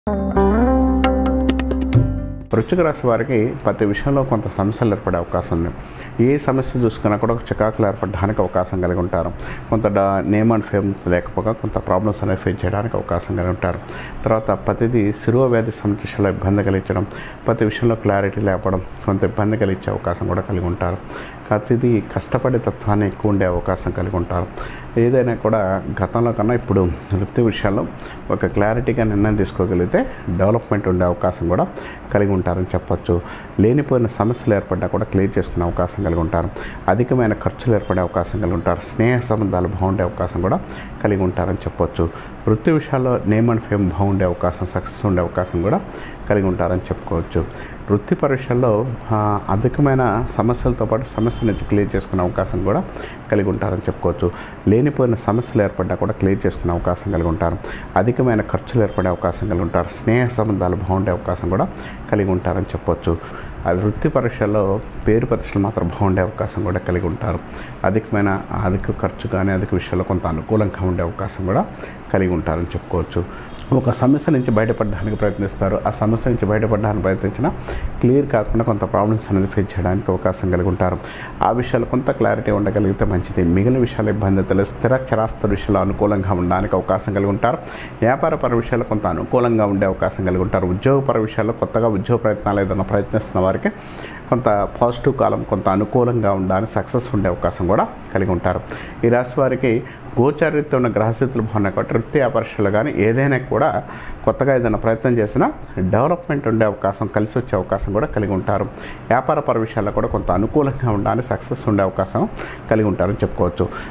వృశ్చిక రాశి వారికి ప్రతి విషయంలో కొంత సమస్యలు ఏర్పడే అవకాశం ఉంది ఏ సమస్య చూసుకున్నా కూడా ఒక చికాకులు ఏర్పడడానికి అవకాశం కలిగి ఉంటారు కొంత డా- నేమ్ అండ్ ఫేమ్ లేకపోగా కొంత ప్రాబ్లమ్స్ అనేవి ఫేస్ చేయడానికి అవకాశం కలిగి ఉంటారు తర్వాత ప్రతిదీ శిరువ వ్యాధి సమస్యలో ఇబ్బంది కలిగించడం ప్రతి విషయంలో క్లారిటీ లేపడం కొంత ఇబ్బంది కలిగించే అవకాశం కూడా కలిగి ఉంటారు ప్రతిదీ కష్టపడే తత్వాన్ని ఎక్కువ ఉండే అవకాశం కలిగి ఉంటారు ఏదైనా కూడా గతంలో కన్నా ఇప్పుడు వృత్తి విషయాల్లో ఒక క్లారిటీగా నిర్ణయం తీసుకోగలిగితే డెవలప్మెంట్ ఉండే అవకాశం కూడా కలిగి ఉంటారని చెప్పొచ్చు లేనిపోయిన సమస్యలు ఏర్పడ్డా కూడా క్లియర్ చేసుకునే అవకాశం కలిగి ఉంటారు అధికమైన ఖర్చులు ఏర్పడే అవకాశం కలిగి ఉంటారు స్నేహ సంబంధాలు బాగుండే అవకాశం కూడా కలిగి ఉంటారని చెప్పొచ్చు వృత్తి విషయాల్లో నేమ్ అండ్ ఫేమ్ బాగుండే అవకాశం సక్సెస్ ఉండే అవకాశం కూడా కలిగి ఉంటారని చెప్పుకోవచ్చు వృత్తి పరీక్షల్లో ఆ, అధికమైన సమస్యలతో పాటు సమస్య నుంచి క్లియర్ చేసుకునే అవకాశం కూడా కలిగి ఉంటారని చెప్పుకోవచ్చు లేనిపోయిన సమస్యలు ఏర్పడ్డా కూడా క్లియర్ చేసుకునే అవకాశం కలిగి ఉంటారు అధికమైన ఖర్చులు ఏర్పడే అవకాశం కలిగి ఉంటారు స్నేహ సంబంధాలు బాగుండే అవకాశం కూడా కలిగి ఉంటారని చెప్పొచ్చు అది వృత్తి పరీక్షల్లో పేరు పరీక్షలు మాత్రం బాగుండే అవకాశం కూడా కలిగి ఉంటారు అధికమైన అధిక ఖర్చు కానీ అధిక విషయాల్లో కొంత అనుకూలంగా ఉండే అవకాశం కూడా కలిగి ఉంటారని చెప్పుకోవచ్చు ఒక సమస్య నుంచి బయటపడడానికి ప్రయత్నిస్తారు ఆ సమస్య నుంచి బయటపడడానికి ప్రయత్నించిన క్లియర్ కాకుండా కొంత ప్రాబ్లమ్స్ అనేది ఫేస్ చేయడానికి అవకాశం కలిగి ఉంటారు ఆ విషయాలు కొంత క్లారిటీ ఉండగలిగితే మంచిది మిగిలిన విషయాల ఇబ్బందితులు స్థిర చరాస్తుల విషయాలు అనుకూలంగా ఉండడానికి అవకాశం కలిగి ఉంటారు వ్యాపారపర విషయాలు కొంత అనుకూలంగా ఉండే అవకాశం కలిగి ఉంటారు ఉద్యోగపర విషయాల్లో కొత్తగా ఉద్యోగ ప్రయత్నాలు ఏదైనా ప్రయత్నిస్తున్న వారికి కొంత పాజిటివ్ కాలం కొంత అనుకూలంగా ఉండడానికి సక్సెస్ ఉండే అవకాశం కూడా కలిగి ఉంటారు ఈ రాశి వారికి గోచారిత్యం ఉన్న గ్రహస్థితులు బాగున్నాయి కాబట్టి వృత్తి వ్యాపారాలు కానీ ఏదైనా కూడా కొత్తగా ఏదైనా ప్రయత్నం చేసినా డెవలప్మెంట్ ఉండే అవకాశం కలిసి వచ్చే అవకాశం కూడా కలిగి ఉంటారు వ్యాపారపర విషయాల్లో కూడా కొంత అనుకూలంగా ఉండడానికి సక్సెస్ ఉండే అవకాశం కలిగి ఉంటారని చెప్పుకోవచ్చు